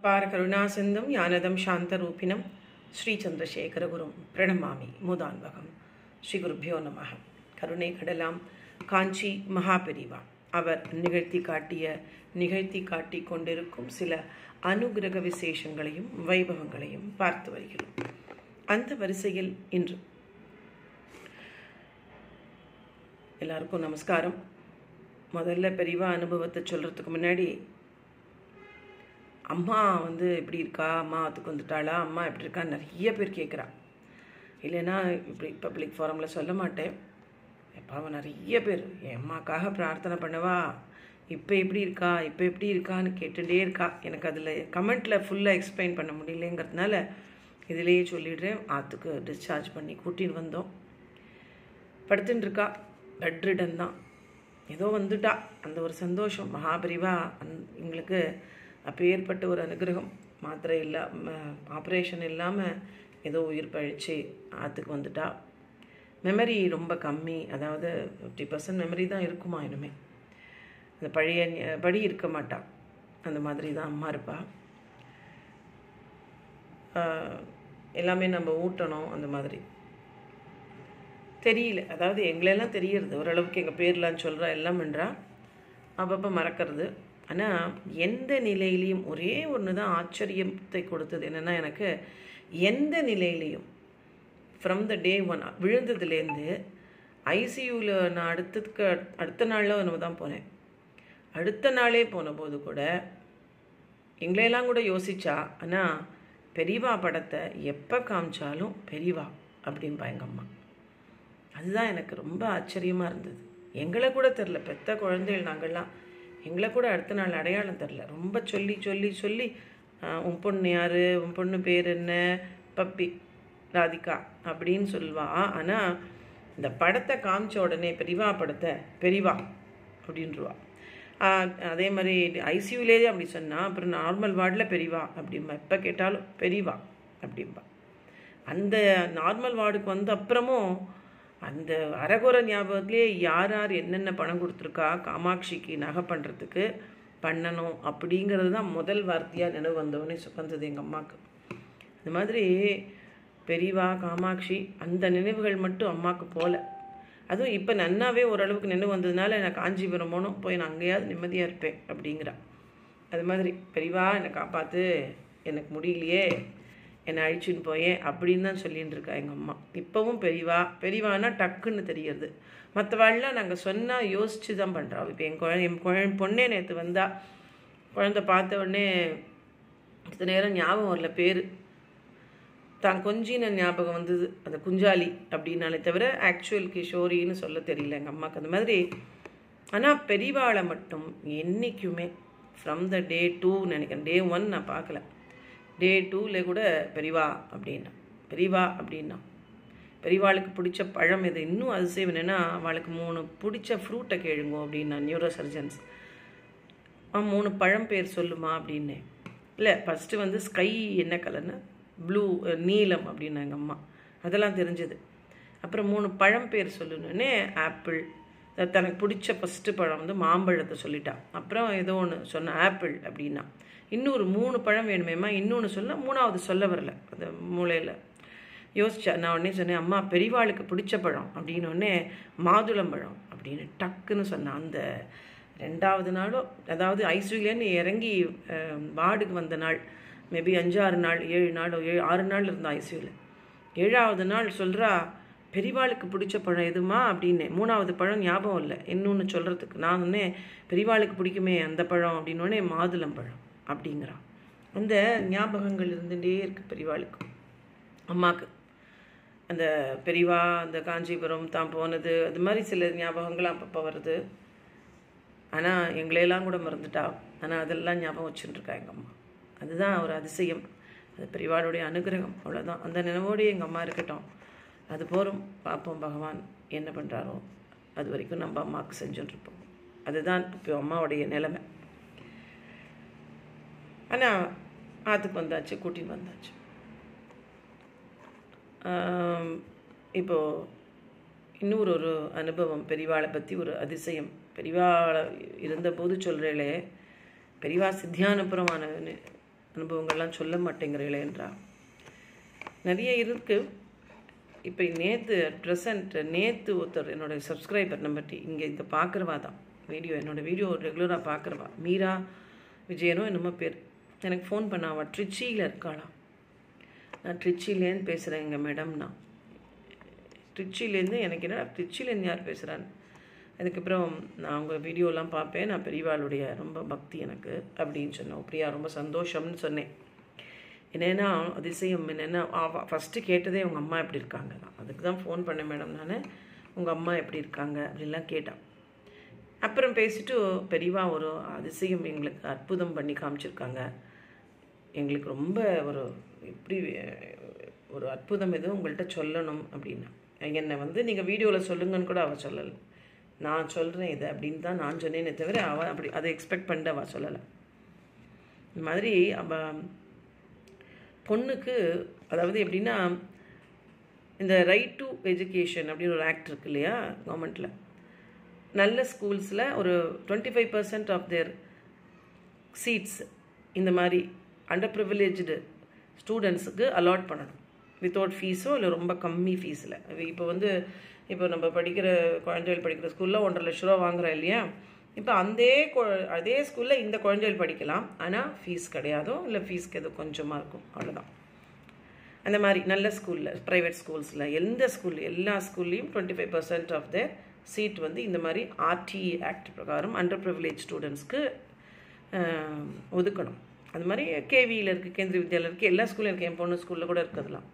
அபார கருணாசிந்தும் ஞானதம் சாந்தரூபிணம் ஸ்ரீ சந்திரசேகரகுரும் பிரணமாமி முதான்வகம் ஸ்ரீ குருபியோ நமக கருணை கடலாம் காஞ்சி மகாபெரிவா அவர் நிகழ்த்தி காட்டிய நிகழ்த்தி காட்டி கொண்டிருக்கும் சில அனுகிரக விசேஷங்களையும் வைபவங்களையும் பார்த்து வருகிறோம் அந்த வரிசையில் இன்று எல்லாருக்கும் நமஸ்காரம் முதல்ல பெரியவா அனுபவத்தை சொல்கிறதுக்கு முன்னாடி அம்மா வந்து எப்படி இருக்கா அம்மா அதுக்கு வந்துட்டாளா அம்மா எப்படி இருக்கா நிறைய பேர் கேட்குறா இல்லைன்னா இப்படி பப்ளிக் ஃபாரமில் சொல்ல மாட்டேன் பாவம் நிறைய பேர் என் அம்மாக்காக பிரார்த்தனை பண்ணவா இப்போ எப்படி இருக்கா இப்போ எப்படி இருக்கான்னு கேட்டுகிட்டே இருக்கா எனக்கு அதில் கமெண்ட்டில் ஃபுல்லாக எக்ஸ்பிளைன் பண்ண முடியலங்கிறதுனால இதிலேயே சொல்லிடுறேன் ஆற்றுக்கு டிஸ்சார்ஜ் பண்ணி கூட்டின்னு வந்தோம் படுத்துட்டு இருக்கா பெட் ரிடன் தான் ஏதோ வந்துட்டா அந்த ஒரு சந்தோஷம் மகாபரிவா அந் எங்களுக்கு அப்போ ஏற்பட்ட ஒரு அனுகிரகம் மாத்திரை இல்லாமல் ஆப்ரேஷன் இல்லாமல் ஏதோ உயிர் பழிச்சு ஆற்றுக்கு வந்துட்டா மெமரி ரொம்ப கம்மி அதாவது ஃபிஃப்டி பர்சன்ட் மெமரி தான் இருக்குமா இனிமே அந்த பழைய படி இருக்க மாட்டா அந்த மாதிரி தான் அம்மா இருப்பா எல்லாமே நம்ம ஊட்டணும் அந்த மாதிரி தெரியல அதாவது எங்களெல்லாம் தெரியறது ஓரளவுக்கு எங்கள் பேர்லாம் சொல்கிறா எல்லாம் பண்ணுறா அப்பப்போ மறக்கிறது ஆனால் எந்த நிலையிலையும் ஒரே ஒன்று தான் ஆச்சரியத்தை கொடுத்தது என்னென்னா எனக்கு எந்த நிலையிலையும் ஃப்ரம் த டே ஒன் விழுந்ததுலேருந்து ஐசியூவில் நான் அடுத்ததுக்கு அடுத்த நாளில் நம்ம தான் போனேன் அடுத்த நாளே போன போது கூட எங்களையெல்லாம் கூட யோசிச்சா ஆனால் பெரியவா படத்தை எப்போ காமிச்சாலும் பெரியவா அப்படின்பா எங்கள் அம்மா அதுதான் எனக்கு ரொம்ப ஆச்சரியமாக இருந்தது எங்களை கூட தெரில பெத்த குழந்தைகள் நாங்கள்லாம் எங்களை கூட அடுத்த நாள் அடையாளம் தெரில ரொம்ப சொல்லி சொல்லி சொல்லி உன் பொண்ணு யார் உன் பொண்ணு பேர் என்ன பப்பி ராதிகா அப்படின்னு சொல்லுவா ஆனால் இந்த படத்தை காமிச்ச உடனே பெரிவா படத்தை பெரிவா அப்படின்ருவா அதே மாதிரி ஐசியூலேயே அப்படி சொன்னால் அப்புறம் நார்மல் வார்டில் பெரிவா அப்படிம்பா எப்போ கேட்டாலும் பெரிவா அப்படிம்பா அந்த நார்மல் வார்டுக்கு வந்த அப்புறமும் அந்த அரகுர ஞாபகத்திலே யார் யார் என்னென்ன பணம் கொடுத்துருக்கா காமாட்சிக்கு நகை பண்ணுறதுக்கு பண்ணணும் அப்படிங்கிறது தான் முதல் வார்த்தையாக நினைவு வந்தவொடனே வந்தது எங்கள் அம்மாவுக்கு இந்த மாதிரி பெரியவா காமாட்சி அந்த நினைவுகள் மட்டும் அம்மாவுக்கு போகல அதுவும் இப்போ நன்னாவே ஓரளவுக்கு நினைவு வந்ததுனால நான் காஞ்சிபுரம் போகணும் போய் நான் அங்கேயாவது நிம்மதியாக இருப்பேன் அப்படிங்கிறா அது மாதிரி பெரியவா என்னை காப்பாற்று எனக்கு முடியலையே என்னை அழிச்சுன்னு போயேன் அப்படின்னு தான் சொல்லிட்டு இருக்கா எங்கள் அம்மா இப்போவும் பெரியவா பெரியவானா டக்குன்னு தெரியறது மற்றவாள்லாம் நாங்கள் சொன்னால் யோசித்து தான் பண்ணுறோம் இப்போ என் குழந்தை என் குழந்தை பொண்ணே நேற்று வந்தா குழந்தை பார்த்த உடனே இத்தனை நேரம் ஞாபகம் வரல பேர் தான் கொஞ்சின ஞாபகம் வந்தது அந்த குஞ்சாலி அப்படின்னாலே தவிர ஆக்சுவல் கிஷோரின்னு சொல்ல தெரியல எங்கள் அம்மாவுக்கு அந்த மாதிரி ஆனால் பெரியவாளை மட்டும் என்றைக்குமே ஃப்ரம் த டே டூ நினைக்கிறேன் டே ஒன் நான் பார்க்கல டே டூவில் கூட பெரிவா அப்படின்னா பெரிவா அப்படின்னா பெரியவாளுக்கு பிடிச்ச பழம் இது இன்னும் அதிசயம் என்னென்னா அவளுக்கு மூணு பிடிச்ச ஃப்ரூட்டை கேளுங்கோ அப்படின்னா நியூரோ சர்ஜன்ஸ் மூணு பழம் பேர் சொல்லுமா அப்படின்னு இல்லை ஃபஸ்ட்டு வந்து ஸ்கை என்ன கலர்னு ப்ளூ நீலம் அப்படின்னு எங்கள் அம்மா அதெல்லாம் தெரிஞ்சது அப்புறம் மூணு பழம் பேர் சொல்லணுன்னே ஆப்பிள் தனக்கு பிடிச்ச ஃபஸ்ட்டு பழம் வந்து மாம்பழத்தை சொல்லிட்டா அப்புறம் ஏதோ ஒன்று சொன்ன ஆப்பிள் அப்படின்னா இன்னொரு மூணு பழம் வேணுமேம்மா இன்னொன்று சொல்ல மூணாவது சொல்ல வரல அந்த மூளையில் யோசிச்சா நான் உடனே சொன்னேன் அம்மா பெரியவாளுக்கு பிடிச்ச பழம் அப்படின்னு உடனே மாதுளம்பழம் அப்படின்னு டக்குன்னு சொன்னேன் அந்த ரெண்டாவது நாளோ அதாவது ஐசியூலேருந்து இறங்கி வார்டுக்கு வந்த நாள் மேபி அஞ்சாறு நாள் ஏழு நாள் ஏழு ஆறு நாள் இருந்தோம் ஐசியூவில் ஏழாவது நாள் சொல்கிறா பெரியவாளுக்கு பிடிச்ச பழம் எதுமா அப்படின்னு மூணாவது பழம் ஞாபகம் இல்லை இன்னொன்று சொல்கிறதுக்கு நான் சொன்னேன் பெரியவாளுக்கு பிடிக்குமே அந்த பழம் அப்படின்னோடனே மாதுளம்பழம் அப்படிங்கிறான் அந்த ஞாபகங்கள் இருந்துகிட்டே இருக்குது பெரியவாளுக்கு அம்மாவுக்கு அந்த பெரியவா அந்த காஞ்சிபுரம் தான் போனது அது மாதிரி சில ஞாபகங்கள் அப்பப்போ வருது ஆனால் எங்களையெல்லாம் கூட மறந்துட்டா ஆனால் அதெல்லாம் ஞாபகம் வச்சுட்டுருக்கா எங்கள் அம்மா அதுதான் ஒரு அதிசயம் அது பெரியவாளுடைய அனுகிரகம் அவ்வளோதான் அந்த நினைவோடு எங்கள் அம்மா இருக்கட்டும் அது போகிறோம் பார்ப்போம் பகவான் என்ன பண்ணுறாரோ அது வரைக்கும் நம்ம அம்மாவுக்கு செஞ்சுட்ருப்போம் அதுதான் இப்போ அம்மாவுடைய நிலைமை ஆனால் ஆற்றுக்கு வந்தாச்சு கூட்டின்னு வந்தாச்சு இப்போது இன்னொரு ஒரு அனுபவம் பெரியவாளை பற்றி ஒரு அதிசயம் பெரியவாளை இருந்தபோது சொல்கிறேளே பெரியவா சித்தியானபுரமான அனுபவங்கள்லாம் சொல்ல மாட்டேங்கிறீங்களே என்றா நிறைய இருக்குது இப்போ நேற்று ப்ரெசண்ட் நேற்று ஒருத்தர் என்னோடய சப்ஸ்கிரைபர் நம்பர் இங்கே இந்த பார்க்குறவா தான் வீடியோ என்னோடய வீடியோ ரெகுலராக பார்க்குறவா மீரா விஜயனோ என்னமோ பேர் எனக்கு ஃபோன் பண்ண அவள் ட்ரிச்சியில் இருக்காளாம் நான் ட்ரிச்சிலேருந்து பேசுகிறேங்க மேடம் நான் ட்ரிச்சிலேருந்து எனக்கு என்ன ட்ரிச்சிலேருந்து யார் பேசுகிறான்னு அதுக்கப்புறம் நான் அவங்க வீடியோலாம் பார்ப்பேன் நான் பெரியவாளுடைய ரொம்ப பக்தி எனக்கு அப்படின்னு சொன்னேன் பிரியா ரொம்ப சந்தோஷம்னு சொன்னேன் என்னென்னா அதிசயம் என்னென்னா ஃபஸ்ட்டு கேட்டதே உங்கள் அம்மா எப்படி இருக்காங்க தான் அதுக்கு தான் ஃபோன் பண்ணேன் மேடம் நான் உங்கள் அம்மா எப்படி இருக்காங்க அப்படின்லாம் கேட்டான் அப்புறம் பேசிட்டு பெரியவா ஒரு அதிசயம் எங்களுக்கு அற்புதம் பண்ணி காமிச்சிருக்காங்க எங்களுக்கு ரொம்ப ஒரு எப்படி ஒரு அற்புதம் எதுவும் உங்கள்கிட்ட சொல்லணும் அப்படின்னா என்னை வந்து நீங்கள் வீடியோவில் சொல்லுங்கன்னு கூட அவள் சொல்லலை நான் சொல்கிறேன் இதை அப்படின்னு தான் நான் சொன்னேனே தவிர அவள் அப்படி அதை எக்ஸ்பெக்ட் பண்ணிட்டு அவள் சொல்லலை இந்த மாதிரி அவள் பொண்ணுக்கு அதாவது எப்படின்னா இந்த ரைட் டு எஜுகேஷன் அப்படின்னு ஒரு ஆக்ட் இருக்கு இல்லையா கவர்மெண்ட்டில் நல்ல ஸ்கூல்ஸில் ஒரு twenty five percent of their seats இந்த மாதிரி அண்டர் ப்ரிவிலேஜ்டு ஸ்டூடெண்ட்ஸுக்கு அலாட் பண்ணணும் வித்தவுட் ஃபீஸோ இல்லை ரொம்ப கம்மி ஃபீஸில் இப்போ வந்து இப்போ நம்ம படிக்கிற குழந்தைகள் படிக்கிற ஸ்கூலில் ஒன்றரை லட்ச ரூபா வாங்குறோம் இல்லையா இப்போ அந்த அதே ஸ்கூலில் இந்த குழந்தைகள் படிக்கலாம் ஆனால் ஃபீஸ் கிடையாதோ இல்லை ஃபீஸ்க்கு எதுவும் கொஞ்சமாக இருக்கும் அவ்வளோதான் அந்த மாதிரி நல்ல ஸ்கூலில் ப்ரைவேட் ஸ்கூல்ஸில் எந்த ஸ்கூல் எல்லா ஸ்கூல்லையும் twenty five percent of the seat வந்து இந்த மாதிரி ஆர்டிஇ ஆக்ட் பிரகாரம் அண்டர் ப்ரிவிலேஜ் ஸ்டூடெண்ட்ஸ்க்கு ஒதுக்கணும் அது மாதிரி கேவியில் இருக்குது கேந்திரிய வித்யாலயம் இருக்குது எல்லா ஸ்கூலும் இருக்குது என் பொண்ணு ஸ்கூலில் கூட இருக்கிறதுலாம்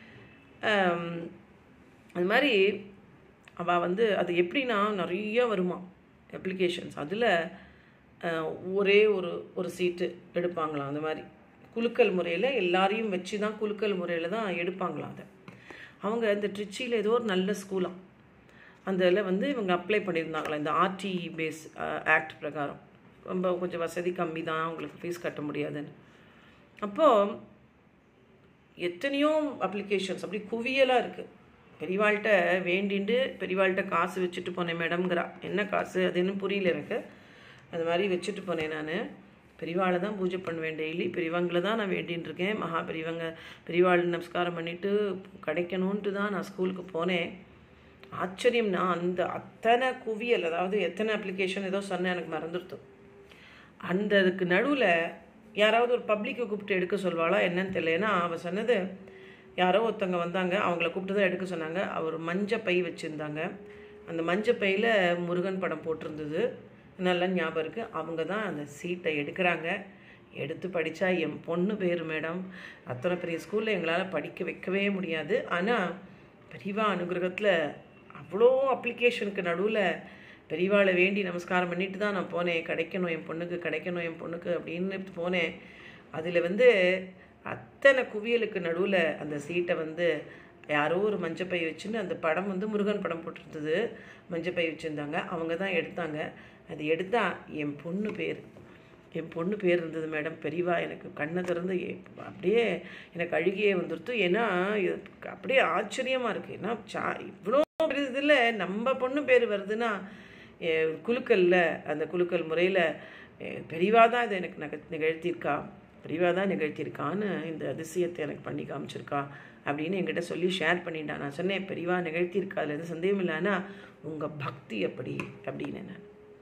அது மாதிரி அவள் வந்து அது எப்படின்னா நிறைய வருமா அப்ளிகேஷன்ஸ் அதில் ஒரே ஒரு ஒரு சீட்டு எடுப்பாங்களாம் அந்த மாதிரி குலுக்கல் முறையில் எல்லாரையும் வச்சு தான் குலுக்கல் முறையில் தான் எடுப்பாங்களாம் அதை அவங்க இந்த ட்ரிச்சியில் ஏதோ ஒரு நல்ல ஸ்கூலாம் அந்த இதில் வந்து இவங்க அப்ளை பண்ணியிருந்தாங்களாம் இந்த ஆர்டிஇ பேஸ் ஆக்ட் பிரகாரம் ரொம்ப கொஞ்சம் வசதி கம்மி தான் அவங்களுக்கு ஃபீஸ் கட்ட முடியாதுன்னு அப்போது எத்தனையோ அப்ளிகேஷன்ஸ் அப்படி குவியலாக இருக்குது பெரியவாள்கிட்ட வேண்டிண்டு பெரியவாள்கிட்ட காசு வச்சுட்டு போனேன் மேடம்ங்கிறா என்ன காசு அது இன்னும் புரியல எனக்கு அது மாதிரி வச்சுட்டு போனேன் நான் பெரியவாளை தான் பூஜை பண்ணுவேன் டெய்லி பெரியவங்களை தான் நான் வேண்டின்னு இருக்கேன் மகா பெரியவங்க பெரியவாள் நமஸ்காரம் பண்ணிவிட்டு கிடைக்கணுன்ட்டு தான் நான் ஸ்கூலுக்கு போனேன் ஆச்சரியம் நான் அந்த அத்தனை குவியல் அதாவது எத்தனை அப்ளிகேஷன் ஏதோ சொன்னேன் எனக்கு மறந்துடுத்தோம் அந்த அதுக்கு நடுவில் யாராவது ஒரு பப்ளிக்கை கூப்பிட்டு எடுக்க சொல்வாளா என்னன்னு தெரியல ஏன்னா அவள் சொன்னது யாரோ ஒருத்தவங்க வந்தாங்க அவங்கள கூப்பிட்டு தான் எடுக்க சொன்னாங்க அவர் மஞ்ச பை வச்சுருந்தாங்க அந்த மஞ்ச பையில் முருகன் படம் போட்டிருந்தது நல்லா ஞாபகம் இருக்குது அவங்க தான் அந்த சீட்டை எடுக்கிறாங்க எடுத்து படித்தா என் பொண்ணு பேர் மேடம் அத்தனை பெரிய ஸ்கூலில் எங்களால் படிக்க வைக்கவே முடியாது ஆனால் பெரியவா அனுகிரகத்தில் அவ்வளோ அப்ளிகேஷனுக்கு நடுவில் பெரியவாளை வேண்டி நமஸ்காரம் பண்ணிட்டு தான் நான் போனேன் கிடைக்கணும் என் பொண்ணுக்கு கிடைக்கணும் என் பொண்ணுக்கு அப்படின்னு போனேன் அதில் வந்து அத்தனை குவியலுக்கு நடுவில் அந்த சீட்டை வந்து யாரோ ஒரு மஞ்சப்பை வச்சுன்னு அந்த படம் வந்து முருகன் படம் போட்டிருந்தது மஞ்சப்பை வச்சுருந்தாங்க அவங்க தான் எடுத்தாங்க அது எடுத்தா என் பொண்ணு பேர் என் பொண்ணு பேர் இருந்தது மேடம் பெரியவா எனக்கு கண்ணை திறந்து அப்படியே எனக்கு அழுகியே வந்துடுத்து ஏன்னா இது அப்படியே ஆச்சரியமாக இருக்குது ஏன்னா சா இவ்வளோ இதில் நம்ம பொண்ணு பேர் வருதுன்னா குலுக்கல்ல அந்த குலுக்கல் முறையில் பெரியவா தான் இதை எனக்கு நக நிகழ்த்தியிருக்கா பெரியவா தான் நிகழ்த்தியிருக்கான்னு இந்த அதிசயத்தை எனக்கு பண்ணி காமிச்சிருக்கா அப்படின்னு என்கிட்ட சொல்லி ஷேர் பண்ணிட்டா நான் சொன்னேன் பெரியவா நிகழ்த்தியிருக்கா அதில் எதுவும் சந்தேகம் இல்லைன்னா உங்கள் பக்தி அப்படி அப்படின்னு நான்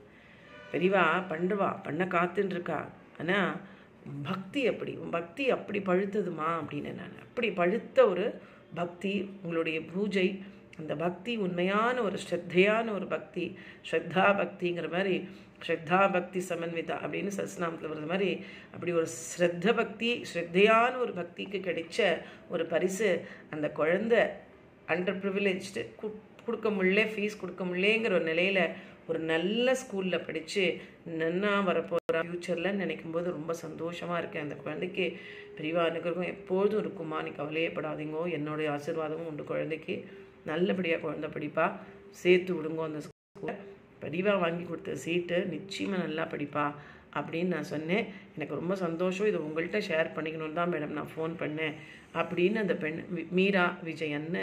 பெரியவா பண்ணுவா பண்ண காத்துன்னு இருக்கா ஆனால் பக்தி அப்படி உன் பக்தி அப்படி பழுத்ததுமா அப்படின்னு நான் அப்படி பழுத்த ஒரு பக்தி உங்களுடைய பூஜை அந்த பக்தி உண்மையான ஒரு ஸ்ரத்தையான ஒரு பக்தி ஸ்ரத்தா பக்திங்கிற மாதிரி ஸ்ரத்தா பக்தி சமன்விதா அப்படின்னு சஸ்நாமத்தில் வருது மாதிரி அப்படி ஒரு ஸ்ரத்த பக்தி ஸ்ரத்தையான ஒரு பக்திக்கு கிடைச்ச ஒரு பரிசு அந்த குழந்தை அண்டர் ப்ரிவிலேஜ்டு கொடுக்க முடியல ஃபீஸ் கொடுக்க முடியலேங்கிற ஒரு நிலையில் ஒரு நல்ல ஸ்கூலில் படித்து நன்னா வரப்போகிற ஃப்யூச்சரில் நினைக்கும் போது ரொம்ப சந்தோஷமாக இருக்கேன் அந்த குழந்தைக்கு பிரிவா அனுகிரகம் எப்போதும் இருக்குமா நீ கவலையப்படாதீங்கோ என்னுடைய ஆசீர்வாதமும் உண்டு குழந்தைக்கு நல்லபடியாக குழந்தை படிப்பா சேர்த்து விடுங்கோ அந்த ஸ்கூலில் படிவா வாங்கி கொடுத்த சீட்டு நிச்சயமாக நல்லா படிப்பா அப்படின்னு நான் சொன்னேன் எனக்கு ரொம்ப சந்தோஷம் இது உங்கள்கிட்ட ஷேர் பண்ணிக்கணும்னு தான் மேடம் நான் ஃபோன் பண்ணேன் அப்படின்னு அந்த பெண் மீரா விஜயன்னு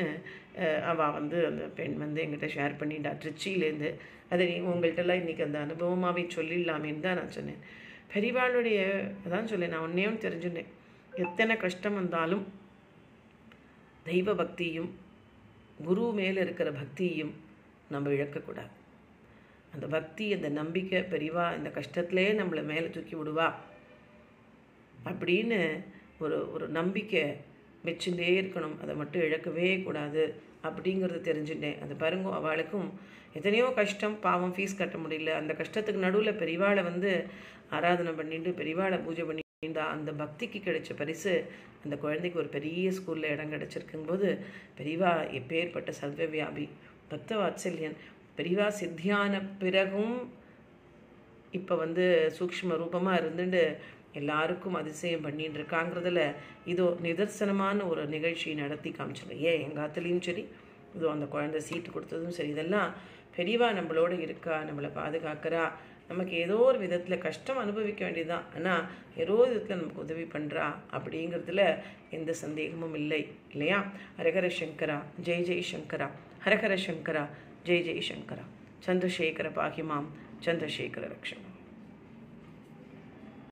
அவள் வந்து அந்த பெண் வந்து எங்கிட்ட ஷேர் பண்ணிட்டா ட்ரிச்சிலேருந்து அதை நீ உங்கள்கிட்டலாம் இன்றைக்கி அந்த அனுபவமாகவே சொல்லிடலாமேன்னு தான் நான் சொன்னேன் பெரியவாளுடைய அதான் சொல்லி நான் ஒன்னேயும் தெரிஞ்சுட்டேன் எத்தனை கஷ்டம் வந்தாலும் தெய்வ பக்தியும் குரு மேலே இருக்கிற பக்தியும் நம்ம இழக்கக்கூடாது அந்த பக்தி அந்த நம்பிக்கை பெரியவா இந்த கஷ்டத்திலே நம்மளை மேலே தூக்கி விடுவா அப்படின்னு ஒரு ஒரு நம்பிக்கை வச்சுட்டே இருக்கணும் அதை மட்டும் இழக்கவே கூடாது அப்படிங்கிறது தெரிஞ்சுட்டேன் அது பாருங்க அவளுக்கும் எத்தனையோ கஷ்டம் பாவம் ஃபீஸ் கட்ட முடியல அந்த கஷ்டத்துக்கு நடுவில் பெரியவாளை வந்து ஆராதனை பண்ணிட்டு பெரியவாளை பூஜை பண்ணிட்டு அந்த பக்திக்கு கிடைச்ச பரிசு அந்த குழந்தைக்கு ஒரு பெரிய ஸ்கூலில் இடம் கிடச்சிருக்கும்போது பெரியவா எப்பேற்பட்ட சர்வவியாபி பக்த வாத்சல்யன் பெரியவா சித்தியான பிறகும் இப்போ வந்து சூக்ஷ்ம ரூபமாக இருந்துட்டு எல்லாருக்கும் அதிசயம் பண்ணிட்டு இருக்காங்கிறதுல இதோ நிதர்சனமான ஒரு நிகழ்ச்சி நடத்தி காமிச்சிருங்க ஏன் எங்கள் ஆத்துலேயும் சரி இதோ அந்த குழந்தை சீட்டு கொடுத்ததும் சரி இதெல்லாம் பெரியவா நம்மளோட இருக்கா நம்மளை பாதுகாக்கிறா நமக்கு ஏதோ ஒரு விதத்தில் கஷ்டம் அனுபவிக்க வேண்டியதுதான் ஆனால் ஏதோ விதத்தில் நமக்கு உதவி பண்ணுறா அப்படிங்கிறதுல எந்த சந்தேகமும் இல்லை இல்லையா ஹரஹர சங்கரா ஜெய் ஜெய் சங்கரா ஹரஹர சங்கரா ஜெய் ஜெய் சங்கரா சந்திரசேகர பாகிமாம் சந்திரசேகர ரக்ஷமா